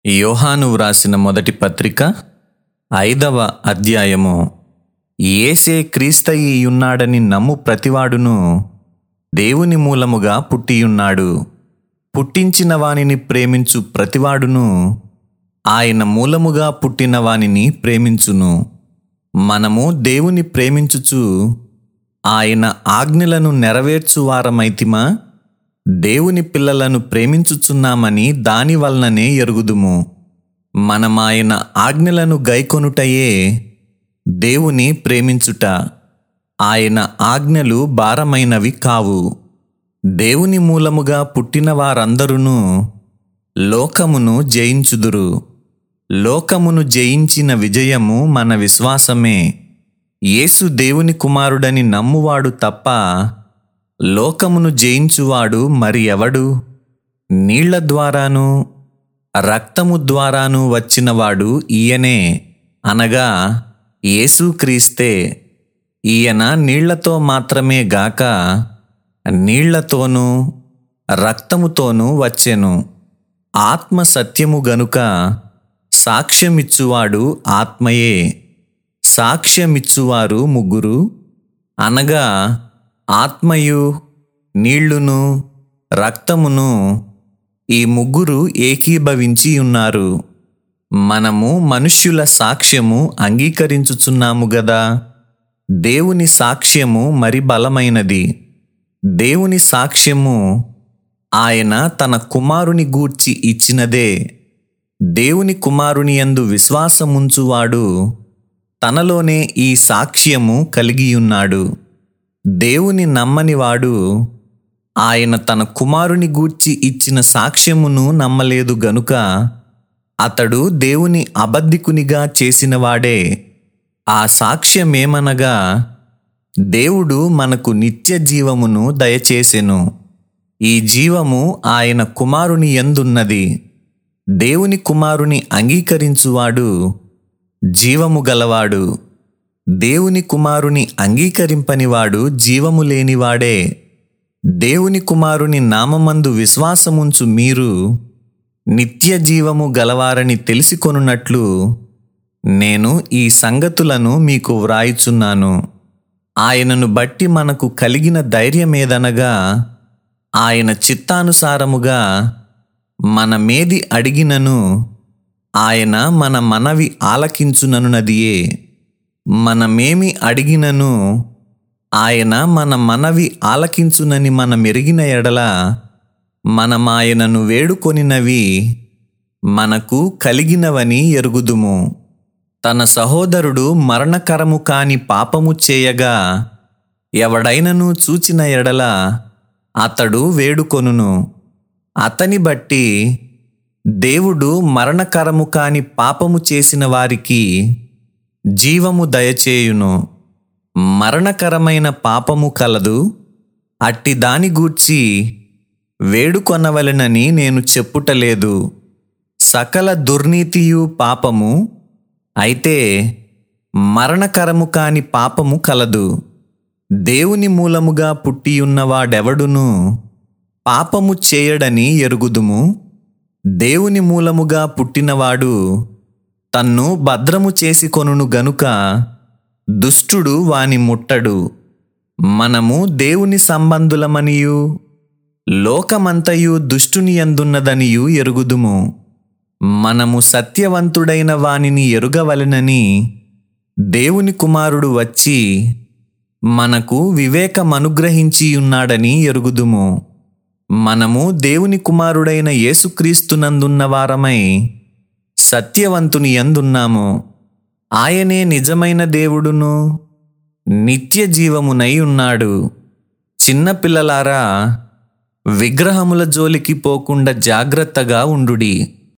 యోహాను వ్రాసిన మొదటి పత్రిక ఐదవ అధ్యాయము ఏసే క్రీస్తయియున్నాడని నమ్ము ప్రతివాడును దేవుని మూలముగా పుట్టియున్నాడు పుట్టించిన వానిని ప్రేమించు ప్రతివాడును ఆయన మూలముగా పుట్టిన వానిని ప్రేమించును మనము దేవుని ప్రేమించుచు ఆయన ఆజ్ఞలను నెరవేర్చు వారమైతిమా దేవుని పిల్లలను ప్రేమించుచున్నామని దాని వలననే ఎరుగుదుము మనమాయన ఆజ్ఞలను గైకొనుటయే దేవుని ప్రేమించుట ఆయన ఆజ్ఞలు భారమైనవి కావు దేవుని మూలముగా పుట్టిన వారందరూ లోకమును జయించుదురు లోకమును జయించిన విజయము మన విశ్వాసమే యేసు దేవుని కుమారుడని నమ్మువాడు తప్ప లోకమును జయించువాడు మరి ఎవడు నీళ్ల ద్వారాను రక్తము ద్వారాను వచ్చినవాడు ఈయనే అనగా యేసుక్రీస్తే ఈయన నీళ్లతో మాత్రమే గాక నీళ్లతోనూ రక్తముతోనూ వచ్చెను ఆత్మ సత్యము గనుక సాక్ష్యమిచ్చువాడు ఆత్మయే సాక్ష్యమిచ్చువారు ముగ్గురు అనగా ఆత్మయు నీళ్లును రక్తమును ఈ ముగ్గురు ఏకీభవించి ఉన్నారు మనము మనుష్యుల సాక్ష్యము అంగీకరించుచున్నాము గదా దేవుని సాక్ష్యము మరి బలమైనది దేవుని సాక్ష్యము ఆయన తన కుమారుని గూర్చి ఇచ్చినదే దేవుని కుమారుని యందు విశ్వాసముంచువాడు తనలోనే ఈ సాక్ష్యము కలిగియున్నాడు దేవుని నమ్మనివాడు ఆయన తన కుమారుని గూర్చి ఇచ్చిన సాక్ష్యమును నమ్మలేదు గనుక అతడు దేవుని అబద్ధికునిగా చేసినవాడే ఆ సాక్ష్యమేమనగా దేవుడు మనకు నిత్య జీవమును దయచేసెను ఈ జీవము ఆయన కుమారుని యందున్నది దేవుని కుమారుని అంగీకరించువాడు జీవము గలవాడు దేవుని కుమారుని అంగీకరింపనివాడు జీవము లేనివాడే దేవుని కుమారుని నామమందు విశ్వాసముంచు మీరు నిత్య జీవము గలవారని తెలిసికొనున్నట్లు నేను ఈ సంగతులను మీకు వ్రాయుచున్నాను ఆయనను బట్టి మనకు కలిగిన ధైర్యమేదనగా ఆయన చిత్తానుసారముగా మన మేది అడిగినను ఆయన మన మనవి ఆలకించుననున్నదియే మనమేమి అడిగినను ఆయన మన మనవి ఆలకించునని మన మెరిగిన ఎడల మనమాయనను వేడుకొనినవి మనకు కలిగినవని ఎరుగుదుము తన సహోదరుడు మరణకరము కాని పాపము చేయగా ఎవడైనను చూచిన ఎడల అతడు వేడుకొనును అతని బట్టి దేవుడు మరణకరము కాని పాపము చేసిన వారికి జీవము దయచేయును మరణకరమైన పాపము కలదు అట్టి దాని గూర్చి వేడుకొనవలెనని నేను చెప్పుటలేదు సకల దుర్నీతియు పాపము అయితే మరణకరము కాని పాపము కలదు దేవుని మూలముగా పుట్టియున్నవాడెవడును పాపము చేయడని ఎరుగుదుము దేవుని మూలముగా పుట్టినవాడు తన్ను భద్రము చేసుకొనును గనుక దుష్టుడు వాని ముట్టడు మనము దేవుని సంబంధులమనియు లోకమంతయు దుష్టుని ఎందున్నదనియు ఎరుగుదుము మనము సత్యవంతుడైన వానిని ఎరుగవలెనని దేవుని కుమారుడు వచ్చి మనకు వివేకమనుగ్రహించి ఉన్నాడని ఎరుగుదుము మనము దేవుని కుమారుడైన యేసుక్రీస్తునందున్న వారమై సత్యవంతుని ఎందున్నాము ఆయనే నిజమైన దేవుడును నిత్య జీవమునై ఉన్నాడు చిన్నపిల్లలారా విగ్రహముల జోలికి పోకుండా జాగ్రత్తగా ఉండుడి